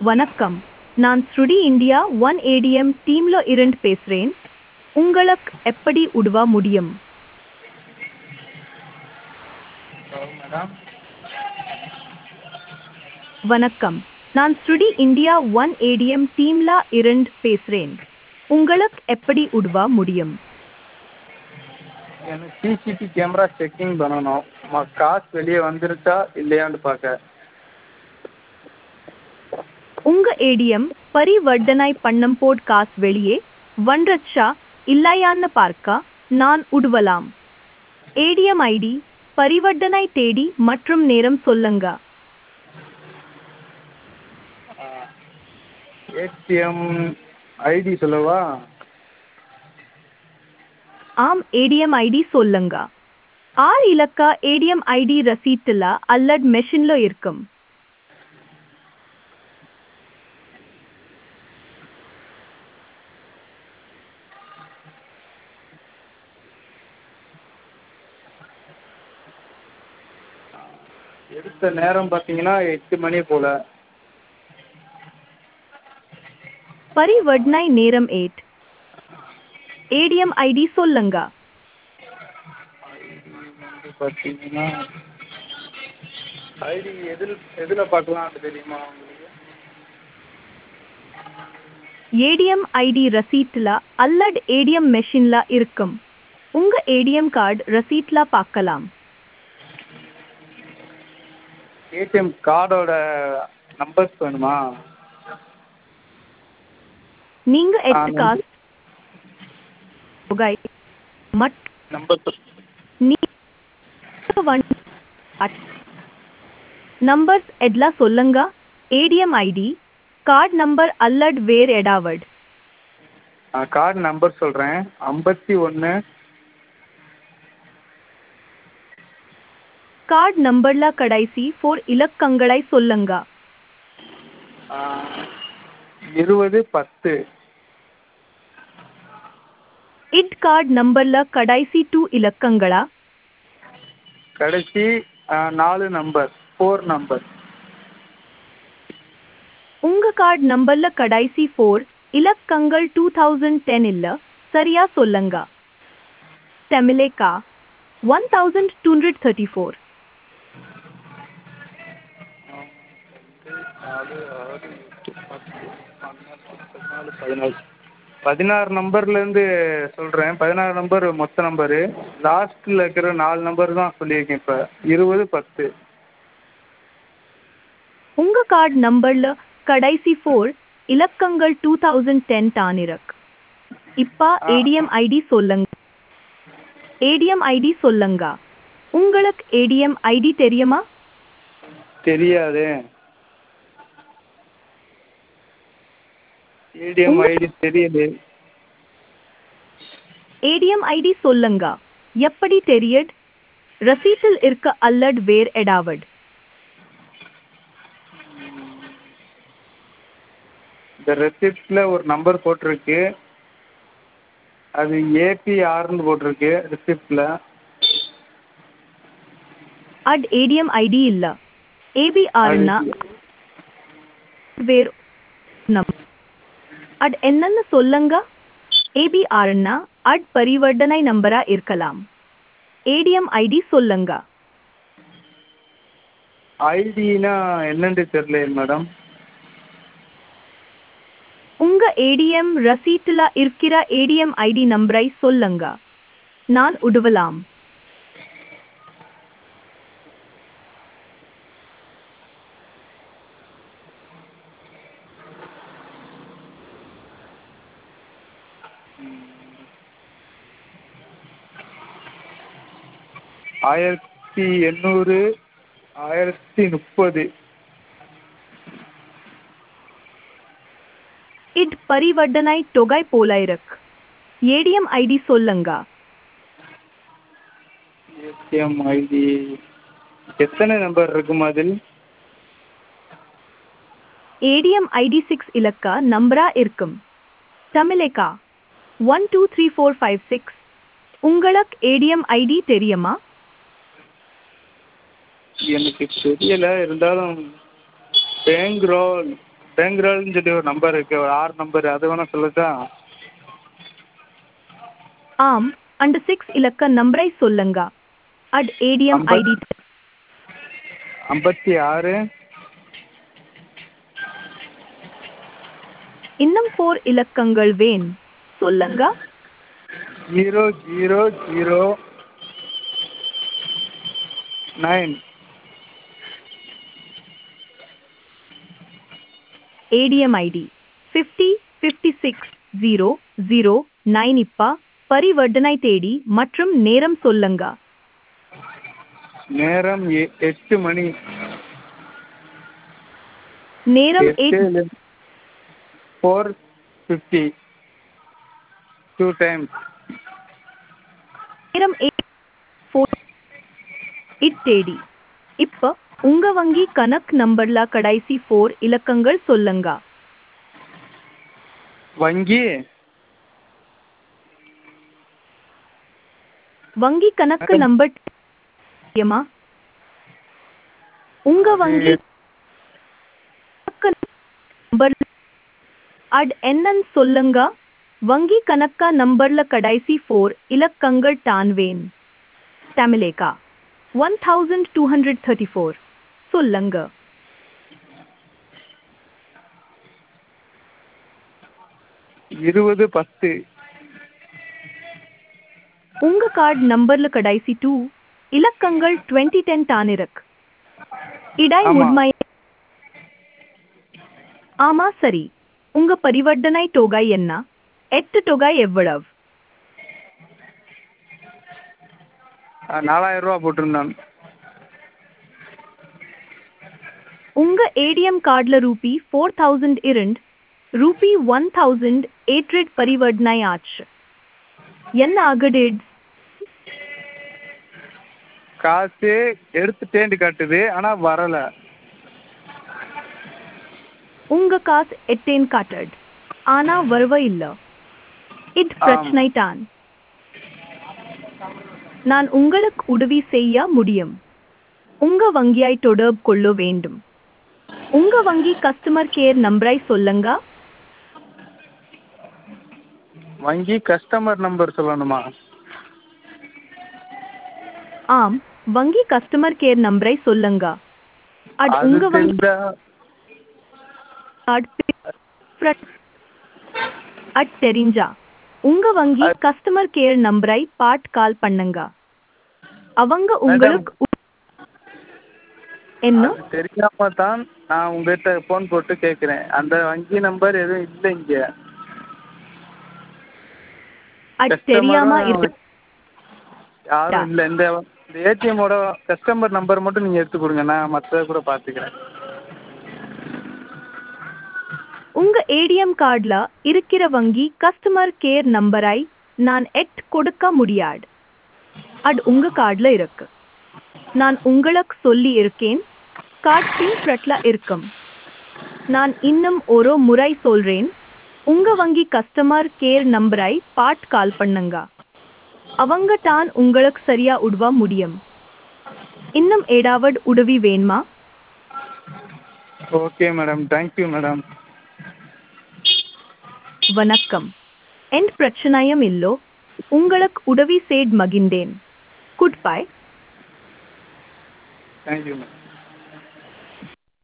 வணக்கம் நான் ஸ்ருடி இந்தியா ஒன் ஏடிஎம் டீம்ல இருந்து பேசுறேன் உங்களுக்கு எப்படி உதவ முடியும் ஹலோ மேடம் வணக்கம் நான் ஸ்ருடி இந்தியா ஒன் ஏடிஎம் டீம்ல இருந்து பேசுறேன் உங்களுக்கு எப்படி உதவ முடியும் எனக்கு சிசிடி கேமரா செக்கிங் பண்ணணும் ம காசு வெளியே வந்துருச்சா இல்லையான்னு பார்க்க உங்க ஏடிஎம் பரிவர்த்தனை பண்ணம் போட் காசு வெளியே வன்றச்சா இல்லையான்னு பார்க்க நான் உதவலாம் ஏடிஎம் ஐடி பரிவர்த்தனை தேதி மற்றும் நேரம் சொல்லுங்க ஏடிஎம் ஐடி சொல்லவா ஆம் ஏடிஎம் ஐடி சொல்லுங்க ஆறு இலக்க ஏடிஎம் ஐடி ரசீட்டுல அல்லது மெஷின்ல இருக்கும் எடுத்த நேரம் பார்த்தீங்கன்னா எட்டு மணி போல் பரிவர்த்தனை நேரம் எயிட் ஏடிஎம் ஐடி சொல்லுங்க வந்து பார்த்தீங்கன்னா ஐடி எதில் எதில் பார்க்கலாம்னு தெரியுமா உங்களுக்கு ஏடிஎம் ஐடி ரசீட்ல அல்லது ஏடிஎம் மெஷின்ல இருக்கும் உங்க ஏடிஎம் கார்டு ரசீட்ல பார்க்கலாம் ஏடிஎம் கார்டோட நம்பர்ஸ் வேணுமா நீங்க ஆ, எட்டு காசு தொகை மட் நம்பர் நம்பர்ஸ் எட்லா சொல்லுங்க ஏடிஎம் ஐடி கார்டு நம்பர் அல்லது வேர் எடாவட் கார்டு நம்பர் சொல்கிறேன் ஐம்பத்தி ஒன்று கார்டு நம்பர்ல கடைசி ஃபோர் இலக்கங்களை சொல்லுங்க இருபது பத்து இட் கார்டு நம்பர்ல கடைசி டூ இலக்கங்களா கடைசி ஆ, நாலு நம்பர் ஃபோர் நம்பர் உங்க கார்டு நம்பர்ல கடைசி ஃபோர் இலக்கங்கள் டூ தௌசண்ட் டென் இல்ல சரியா சொல்லுங்க தமிழேக்கா one thousand two hundred thirty four நாலு ஆறு எட்டு பத்து பன்னெண்டு பதினாலு பதினாறு பதினாறு நம்பர்லேருந்து சொல்கிறேன் பதினாறு நம்பர் மொத்த நம்பரு லாஸ்ட்டில் இருக்கிற நாலு நம்பர் தான் சொல்லியிருக்கேன் இப்போ இருபது பத்து உங்க கார்டு நம்பர்ல கடைசி ஃபோர் இலக்கங்கள் டூ தௌசண்ட் டென் தான் இருக்கு இப்ப ஏடிஎம் ஐடி சொல்லுங்க ஏடிஎம் ஐடி சொல்லுங்க உங்களுக்கு ஏடிஎம் ஐடி தெரியுமா தெரியாதே ஏடிஎம் ஐடி தெரியல ஏடிஎம் ஐடி சொல்லுங்க எப்படி தெரியுது ரசீட்டில் இருக்க அல்லது வேர் எடாவட் இந்த ரெசிப்டில் ஒரு நம்பர் போட்டிருக்கு அது ஏபிஆர்னு போட்டிருக்கு ரெசிப்டில் அட் ஏடிஎம் ஐடி இல்ல ஏபிஆர்னா வேர் நம் அட் என்னன்னு சொல்லுங்க ஏபிஆர்னா அட் பரிவர்த்தனை நம்பரா இருக்கலாம் ஏடிஎம் ஐடி சொல்லுங்க ஐடினா என்னன்னு தெரியல மேடம் உங்க ஏடிஎம் ரசீட்டுல இருக்கிற ஏடிஎம் ஐடி நம்பரை சொல்லுங்க நான் உதவலாம் ஆயிரத்தி எண்ணூறு ஆயிரத்தி முப்பது இட் பரிவர்த்தனை தொகை போல இருக்கு ஏடிஎம் ஐடி சொல்லுங்க ஏடிஎம் ஐடி எத்தனை நம்பர் இருக்கும் அதில் ஏடிஎம் ஐடி சிக்ஸ் இலக்க நம்பரா இருக்கும் தமிழேக்கா one two three four five six உங்களுக்கு ஏடிஎம் ஐடி தெரியுமா எனக்கு தெரியல இருந்தாலும் பேங்க் ரோல் பேங்க்ரால்னு சொல்லி ஒரு நம்பர் இருக்குது ஒரு ஆறு நம்பர் அது வேணால் சொல்லட்டா ஆம் அந்த சிக்ஸ் இலக்க நம்பரை சொல்லுங்க அட் ஏடிஎம் ஐடி ஐம்பத்தி ஆறு இன்னும் ஃபோர் இலக்கங்கள் வேன் சொல்லுங்க zero zero zero nine ATM ID fifty fifty six zero zero nine இப்பா பரிவர்த்தனை தேடி மற்றும் நேரம் சொல்லுங்க நேரம் எ- எட்டு மணி நேரம் eight four fifty two times நேரம் எயிட் ஃபோர் இட் தேடி இப்ப உங்க வங்கி கணக்கு நம்பர்ல கடைசி ஃபோர் இலக்கங்கள் சொல்லுங்க வங்கி வங்கி கணக்கு நம்பர் தெரியுமா உங்க வங்கி கணக்கு நம்பர் அட் என்னன்னு சொல்லுங்க வங்கி கணக்கா நம்பர்ல கடைசி ஃபோர் இலக்கங்கள் டான்வேன் தமிழேகா one thousand two hundred thirty four சொல்லுங்க இருபது பத்து உங்க கார்டு நம்பர்ல கடைசி டூ இலக்கங்கள் டுவெண்ட்டி டென் டானிரக் இடாய் ஆமா. உண்மை ஆமா சரி உங்க பரிவர்த்தனை தொகை என்ன எட்டு தொகை எவ்வளவு நாலாயிரம் ரூபா போட்டிருந்தான் உங்க ஏடிஎம் கார்டுல ரூபி ஃபோர் தௌசண்ட் இரண்டு ரூபி ஒன் தௌசண்ட் எயிட் பரிவர்த்தனை ஆச்சு என்ன ஆகுடேட் காசு எடுத்துட்டேன்னு காட்டுது ஆனால் வரலை உங்க காசு எட்டேன் காட்டட் ஆனா வருவ இல்ல இது பிரச்சனை தான் நான் உங்களுக்கு உதவி செய்ய முடியும் உங்க வங்கியாய் தொடர்பு கொள்ள வேண்டும் உங்க வங்கி கஸ்டமர் கேர் நம்பரை சொல்லுங்க வங்கி கஸ்டமர் நம்பர் சொல்லணுமா ஆம் வங்கி கஸ்டமர் கேர் நம்பரை சொல்லுங்க அது அது உங்க வங்கி தெரிஞ்சா கார்டு ஃப்ரண்ட் அட் தெரிஞ்சா உங்க வங்கி கஸ்டமர் கேர் நம்பரை பாட் கால் பண்ணுங்க அவங்க உங்களுக்கு உ- என்ன அது தெரியாம தான் நான் உங்ககிட்ட ஃபோன் போட்டு கேட்குறேன் அந்த வங்கி நம்பர் எதுவும் இல்லை இங்கே அது தெரியாம இருக்கு யாரும் இல்லை இந்த இந்த ஏடிஎம்மோட கஸ்டமர் நம்பர் மட்டும் நீங்கள் எடுத்து கொடுங்க நான் மற்றத கூட பார்த்துக்கிறேன் உங்க ஏடிஎம் கார்டுல இருக்கிற வங்கி கஸ்டமர் கேர் நம்பரை நான் எட் கொடுக்க முடியாது அது உங்க கார்டுல இருக்கு நான் உங்களுக்கு சொல்லி இருக்கேன் கார்டு பின் ஃப்ரட்ல இருக்கும் நான் இன்னும் ஒரு முறை சொல்றேன் உங்க வங்கி கஸ்டமர் கேர் நம்பரை பாட் கால் பண்ணுங்க அவங்க தான் உங்களுக்கு சரியா உதவ முடியும் இன்னும் ஏதாவது உதவி வேணுமா ஓகே மேடம் தேங்க்யூ மேடம் வணக்கம் என் பிரச்சனையும் இல்லோ உங்களுக்கு உதவி செய்து மகிழ்ந்தேன் குட் பை தேங்க்யூ மேடம்